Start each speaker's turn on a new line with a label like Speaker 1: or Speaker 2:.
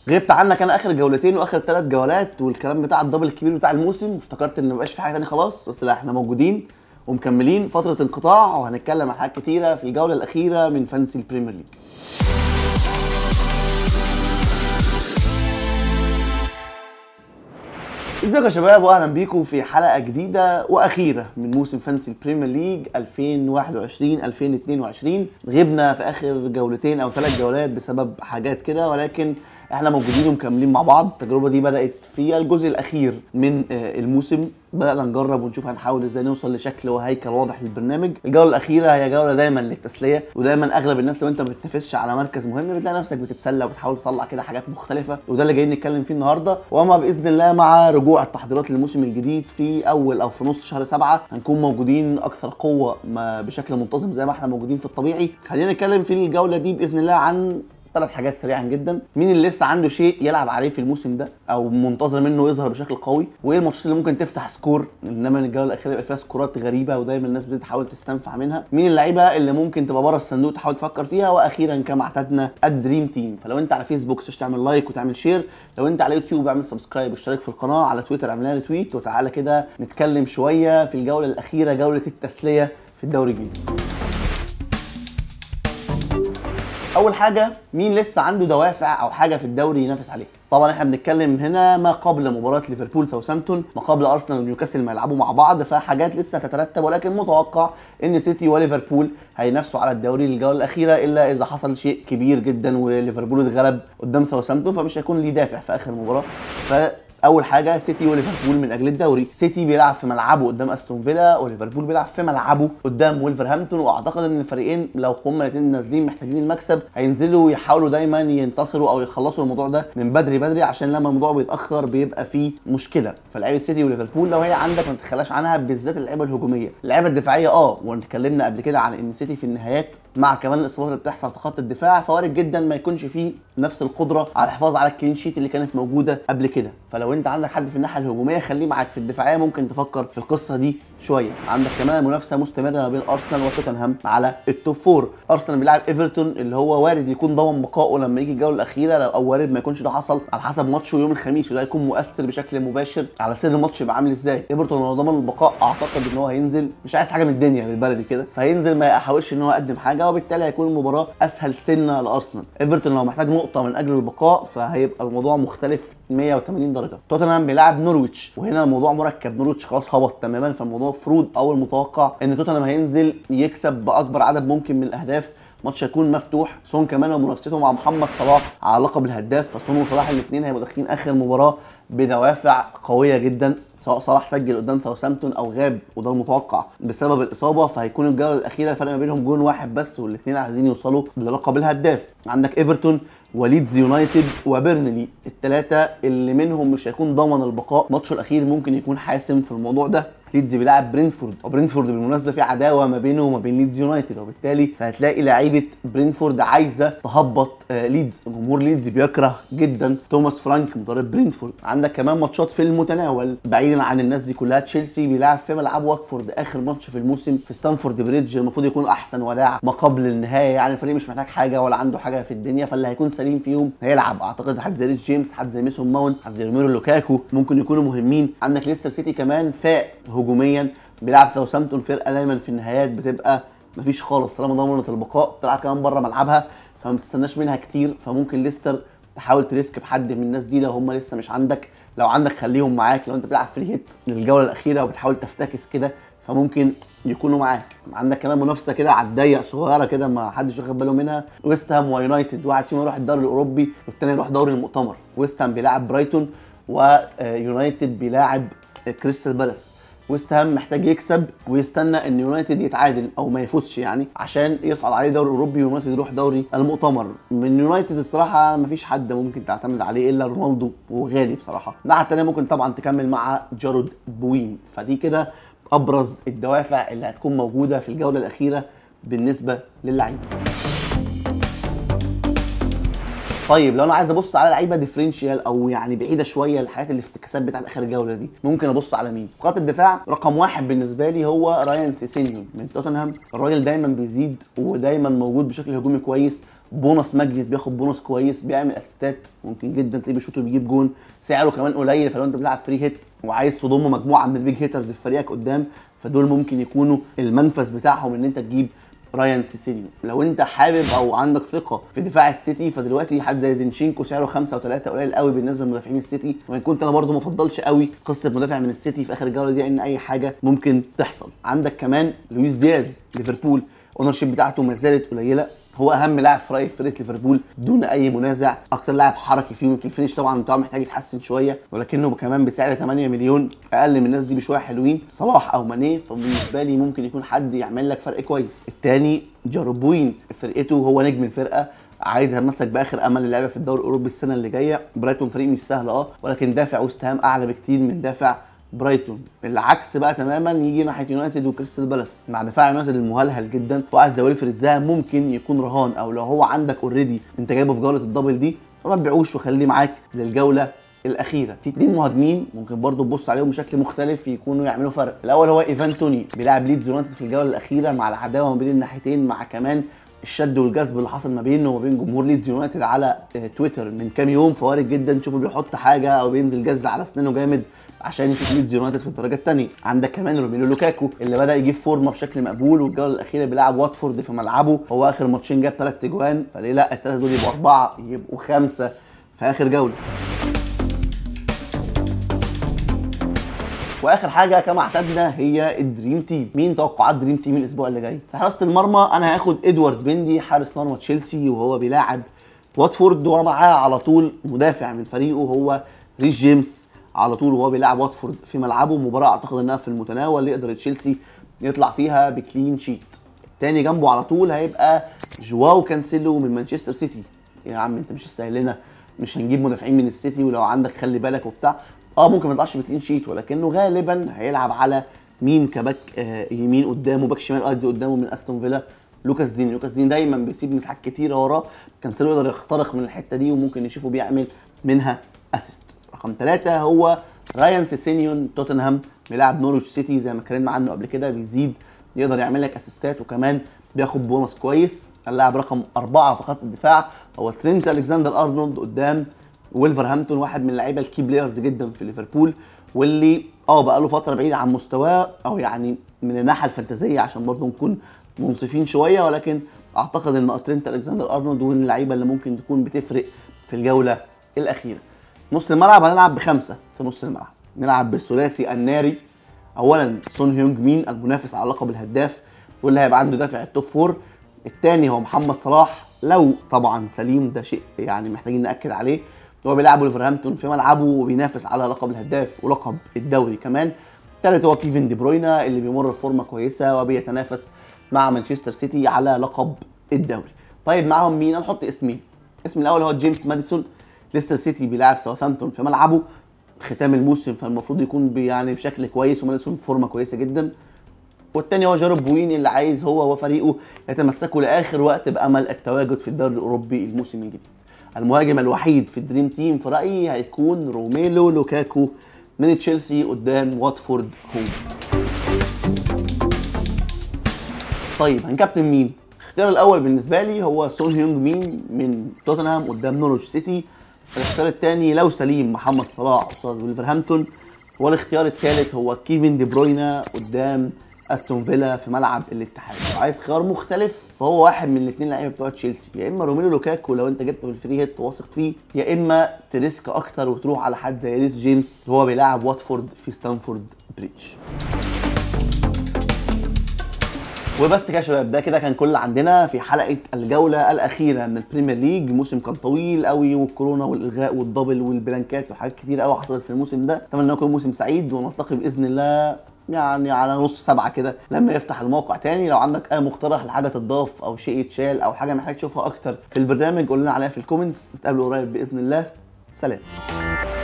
Speaker 1: غبت عنك انا اخر جولتين واخر ثلاث جولات والكلام بتاع الدبل الكبير بتاع الموسم افتكرت ان مبقاش في حاجه تاني خلاص بس لا احنا موجودين ومكملين فتره انقطاع وهنتكلم عن حاجات كتيره في الجوله الاخيره من فانسي البريمير ليج ازيكم يا شباب واهلا بيكم في حلقه جديده واخيره من موسم فانسي البريمير ليج 2021 2022 غبنا في اخر جولتين او ثلاث جولات بسبب حاجات كده ولكن احنا موجودين ومكملين مع بعض التجربه دي بدات في الجزء الاخير من آه، الموسم بدانا نجرب ونشوف هنحاول ازاي نوصل لشكل وهيكل واضح للبرنامج الجوله الاخيره هي جوله دايما للتسليه ودايما اغلب الناس لو انت ما بتنافسش على مركز مهم بتلاقي نفسك بتتسلى وبتحاول تطلع كده حاجات مختلفه وده اللي جايين نتكلم فيه النهارده وما باذن الله مع رجوع التحضيرات للموسم الجديد في اول او في نص شهر سبعة هنكون موجودين اكثر قوه ما بشكل منتظم زي ما احنا موجودين في الطبيعي خلينا نتكلم في الجوله دي باذن الله عن ثلاث حاجات سريعا جدا مين اللي لسه عنده شيء يلعب عليه في الموسم ده او منتظر منه يظهر بشكل قوي وايه الماتشات اللي ممكن تفتح سكور انما الجوله الاخيره يبقى فيها سكورات غريبه ودايما الناس بتحاول تستنفع منها مين اللعيبه اللي ممكن تبقى بره الصندوق تحاول تفكر فيها واخيرا كما اعتدنا الدريم تيم فلو انت على فيسبوك تش تعمل لايك وتعمل شير لو انت على يوتيوب اعمل سبسكرايب واشترك في القناه على تويتر اعمل لنا تويت وتعالى كده نتكلم شويه في الجوله الاخيره جوله التسليه في الدوري الانجليزي اول حاجه مين لسه عنده دوافع او حاجه في الدوري ينافس عليه طبعا احنا بنتكلم هنا ما قبل مباراه ليفربول ساوثامبتون ما قبل ارسنال ونيوكاسل ما يلعبوا مع بعض فحاجات لسه تترتب ولكن متوقع ان سيتي وليفربول هينافسوا على الدوري الجوله الاخيره الا اذا حصل شيء كبير جدا وليفربول اتغلب قدام ساوثامبتون فمش هيكون ليه دافع في اخر مباراه ف اول حاجه سيتي وليفربول من اجل الدوري سيتي بيلعب في ملعبه قدام استون فيلا وليفربول بيلعب في ملعبه قدام ولفرهامبتون واعتقد ان الفريقين لو هما الاثنين نازلين محتاجين المكسب هينزلوا يحاولوا دايما ينتصروا او يخلصوا الموضوع ده من بدري بدري عشان لما الموضوع بيتاخر بيبقى فيه مشكله فلعيبه سيتي وليفربول لو هي عندك ما تتخلاش عنها بالذات اللعيبه الهجوميه اللعيبه الدفاعيه اه واتكلمنا قبل كده عن ان سيتي في النهايات مع كمان الاصابات اللي بتحصل في خط الدفاع فوارد جدا ما يكونش فيه نفس القدره على الحفاظ على الكلين شيت اللي كانت موجوده قبل كده فلو انت عندك حد في الناحيه الهجوميه خليه معاك في الدفاعيه ممكن تفكر في القصه دي شويه عندك كمان منافسه مستمره ما بين ارسنال وتوتنهام على التوب فور ارسنال بيلعب ايفرتون اللي هو وارد يكون ضمن بقائه لما يجي الجوله الاخيره لو- او وارد ما يكونش ده حصل على حسب ماتشه يوم الخميس وده هيكون مؤثر بشكل مباشر على سير الماتش يبقى عامل ازاي ايفرتون لو ضمن البقاء اعتقد ان هو هينزل مش عايز حاجه من الدنيا بالبلدي كده فهينزل ما يحاولش ان هو يقدم حاجه وبالتالي هيكون المباراه اسهل سنه لارسنال ايفرتون لو محتاج نقطه من اجل البقاء فهيبقى الموضوع مختلف 180 درجه توتنهام بيلعب نورويتش وهنا الموضوع مركب نورويتش خلاص هبط تماما فالموضوع مفروض او المتوقع ان توتنهام هينزل يكسب باكبر عدد ممكن من الاهداف ماتش هيكون مفتوح سون كمان ومنافسته مع محمد صلاح على لقب الهداف فسون وصلاح الاثنين هيبقوا داخلين اخر مباراه بدوافع قويه جدا سواء صلاح سجل قدام ساوثامبتون او غاب وده المتوقع بسبب الاصابه فهيكون الجوله الاخيره الفرق ما بينهم جون واحد بس والاثنين عايزين يوصلوا للقب الهداف عندك ايفرتون وليدز يونايتد وبيرنلي الثلاثه اللي منهم مش هيكون ضمن البقاء ماتشه الاخير ممكن يكون حاسم في الموضوع ده ليدز بيلعب برينفورد وبرينفورد بالمناسبه في عداوه ما بينه وما بين ليدز يونايتد وبالتالي فهتلاقي لعيبه برينفورد عايزه تهبط آه، ليدز جمهور ليدز بيكره جدا توماس فرانك مدرب برينفورد عندك كمان ماتشات في المتناول بعيدا عن الناس دي كلها تشيلسي بيلعب في ملعب واتفورد اخر ماتش في الموسم في ستانفورد بريدج المفروض يكون احسن وداع ما قبل النهايه يعني الفريق مش محتاج حاجه ولا عنده حاجه في الدنيا فاللي هيكون سليم فيهم هيلعب اعتقد حد زي ريس جيمس حد زي ميسون ماونت حد زي روميرو لوكاكو ممكن يكونوا مهمين عندك ليستر سيتي كمان فاق هجوميا بيلعب ساوثامبتون فرقه دايما في النهايات بتبقى مفيش خالص طالما ضمنت البقاء بتلعب كمان بره ملعبها فما بتستناش منها كتير فممكن ليستر تحاول تريسك بحد من الناس دي لو هم لسه مش عندك لو عندك خليهم معاك لو انت بتلعب فري هيت للجوله الاخيره وبتحاول تفتكس كده فممكن يكونوا معاك عندك كمان منافسه كده على الضيق صغيره كده ما حدش واخد باله منها ويست هام ويونايتد واحد فيهم يروح الدوري الاوروبي والتاني يروح دوري المؤتمر ويست هام بيلاعب برايتون ويونايتد بيلاعب كريستال بالاس ويست هام محتاج يكسب ويستنى ان يونايتد يتعادل او ما يفوزش يعني عشان يصعد عليه دوري اوروبي ويونايتد يروح دوري المؤتمر من يونايتد الصراحه ما فيش حد ممكن تعتمد عليه الا رونالدو وغالي بصراحه الناحيه الثانيه ممكن طبعا تكمل مع جارود بوين فدي كده ابرز الدوافع اللي هتكون موجوده في الجوله الاخيره بالنسبه للعيبه طيب لو انا عايز ابص على لعيبه ديفرنشيال او يعني بعيده شويه الحاجات الافتكاسات بتاعت اخر الجوله دي ممكن ابص على مين خط الدفاع رقم واحد بالنسبه لي هو رايان سيسينيو من توتنهام الراجل دايما بيزيد ودايما موجود بشكل هجومي كويس بونص ماجنت بياخد بونص كويس بيعمل اسيستات ممكن جدا تلاقيه بيشوط وبيجيب جون سعره كمان قليل فلو انت بتلعب فري هيت وعايز تضم مجموعه من البيج هيترز في فريقك قدام فدول ممكن يكونوا المنفذ بتاعهم ان انت تجيب رايان سيسينيو لو انت حابب او عندك ثقه في دفاع السيتي فدلوقتي حد زي زينشينكو سعره 5 و3 قليل قوي بالنسبه لمدافعين السيتي وان كنت انا برضو ما افضلش قوي قصه مدافع من السيتي في اخر الجوله دي ان اي حاجه ممكن تحصل عندك كمان لويس دياز ليفربول اونر شيب بتاعته ما زالت قليله هو اهم لاعب في رايي في فرقه ليفربول دون اي منازع اكتر لاعب حركي فيهم يمكن الفينش طبعا بتاعه محتاج يتحسن شويه ولكنه كمان بسعر 8 مليون اقل من الناس دي بشويه حلوين صلاح او ماني فبالنسبه لي ممكن يكون حد يعمل لك فرق كويس الثاني جاروبوين فرقته هو نجم الفرقه عايز يمسك باخر امل اللعبه في الدوري الاوروبي السنه اللي جايه برايتون فريق مش سهل اه ولكن دافع وست هام اعلى بكتير من دافع برايتون العكس بقى تماما يجي ناحيه يونايتد وكريستال بالاس مع دفاع يونايتد المهلهل جدا واحد زي ويلفريد زها ممكن يكون رهان او لو هو عندك اوريدي انت جايبه في جوله الدبل دي فما تبيعوش وخليه معاك للجوله الاخيره في اثنين مهاجمين ممكن برضو تبص عليهم بشكل مختلف يكونوا يعملوا فرق الاول هو ايفان توني بيلعب ليدز يونايتد في الجوله الاخيره مع العداوه ما بين الناحيتين مع كمان الشد والجذب اللي حصل ما بينه وما بين جمهور ليدز يونايتد على آه، تويتر من كام يوم فوارد جدا تشوفه بيحط حاجه او بينزل جز على اسنانه جامد عشان يشوف ليدز يونايتد في الدرجه الثانيه عندك كمان روميلو لوكاكو اللي بدا يجيب فورمه بشكل مقبول والجوله الاخيره بيلعب واتفورد في ملعبه هو اخر ماتشين جاب ثلاث تجوان فليه لا الثلاثه دول يبقوا اربعه يبقوا خمسه في اخر جوله واخر حاجه كما اعتدنا هي الدريم تيم مين توقعات دريم تيم الاسبوع اللي جاي في حراسه المرمى انا هاخد ادوارد بندي حارس مرمى تشيلسي وهو بيلاعب واتفورد ومعاه على طول مدافع من فريقه هو ريس جيمس على طول وهو بيلاعب واتفورد في ملعبه مباراه اعتقد انها في المتناول يقدر تشيلسي يطلع فيها بكلين شيت التاني جنبه على طول هيبقى جواو كانسيلو من مانشستر سيتي يا عم انت مش سهل لنا مش هنجيب مدافعين من السيتي ولو عندك خلي بالك وبتاع اه ممكن ما يطلعش بكلين شيت ولكنه غالبا هيلعب على مين كباك آه يمين قدامه باك شمال قصدي قدامه من استون فيلا لوكاس دين لوكاس دين دايما بيسيب مساحات كتيره وراه كانسيلو يقدر يخترق من الحته دي وممكن نشوفه بيعمل منها اسيست رقم ثلاثة هو رايان سيسينيون توتنهام بيلعب نورويتش سيتي زي ما اتكلمنا عنه قبل كده بيزيد يقدر يعمل لك اسيستات وكمان بياخد بونص كويس اللاعب رقم أربعة في خط الدفاع هو ترينت ألكسندر أرنولد قدام ويلفرهامبتون واحد من اللعيبه الكي بلايرز جدا في ليفربول واللي اه بقى له فتره بعيد عن مستواه او يعني من الناحيه الفانتازيه عشان برضه نكون منصفين شويه ولكن اعتقد ان ترينت الكسندر ارنولد من اللعيبه اللي ممكن تكون بتفرق في الجوله الاخيره نص الملعب هنلعب بخمسه في نص الملعب نلعب بالثلاثي الناري اولا سون هيونج مين المنافس على لقب الهداف واللي هيبقى عنده دافع التوب فور الثاني هو محمد صلاح لو طبعا سليم ده شيء يعني محتاجين ناكد عليه هو بيلعب ولفرهامبتون في ملعبه وبينافس على لقب الهداف ولقب الدوري كمان الثالث هو كيفن دي بروينا اللي بيمر بفورمه كويسه وبيتنافس مع مانشستر سيتي على لقب الدوري طيب معاهم مين هنحط اسمين الاسم الاول هو جيمس ماديسون ليستر سيتي بيلعب ساوثهامبتون في ملعبه ختام الموسم فالمفروض يكون بي- يعني بشكل كويس وماديسون في فورمه كويسه جدا والتاني هو جارب بوين اللي عايز هو وفريقه يتمسكوا لاخر وقت بامل التواجد في الدوري الاوروبي الموسم الجديد. المهاجم الوحيد في الدريم تيم في رايي هيكون روميلو لوكاكو من تشيلسي قدام واتفورد هوم. طيب هنكابتن مين؟ الاختيار الاول بالنسبه لي هو سون هيونج مين من توتنهام قدام نورويتش سيتي. الاختيار الثاني لو سليم محمد صلاح قصاد ولفرهامبتون والاختيار الثالث هو كيفن دي بروينا قدام استون فيلا في ملعب الاتحاد لو عايز خيار مختلف فهو واحد من الاثنين لعيبه بتوع تشيلسي يا اما روميلو لوكاكو لو انت جبته في الفري هيت واثق فيه يا اما تريسك اكتر وتروح على حد زي ريس جيمس اللي هو بيلاعب واتفورد في ستانفورد بريدج وبس كده يا شباب ده كده كان كل اللي عندنا في حلقه الجوله الاخيره من البريمير ليج موسم كان طويل قوي والكورونا والالغاء والدبل والبلانكات وحاجات كتير قوي حصلت في الموسم ده اتمنى انه يكون موسم سعيد ونلتقي باذن الله يعني على نص سبعة كده لما يفتح الموقع تاني لو عندك اي مقترح لحاجه تضاف او شيء يتشال او حاجه محتاج تشوفها اكتر في البرنامج قول لنا عليها في الكومنتس نتقابل قريب باذن الله سلام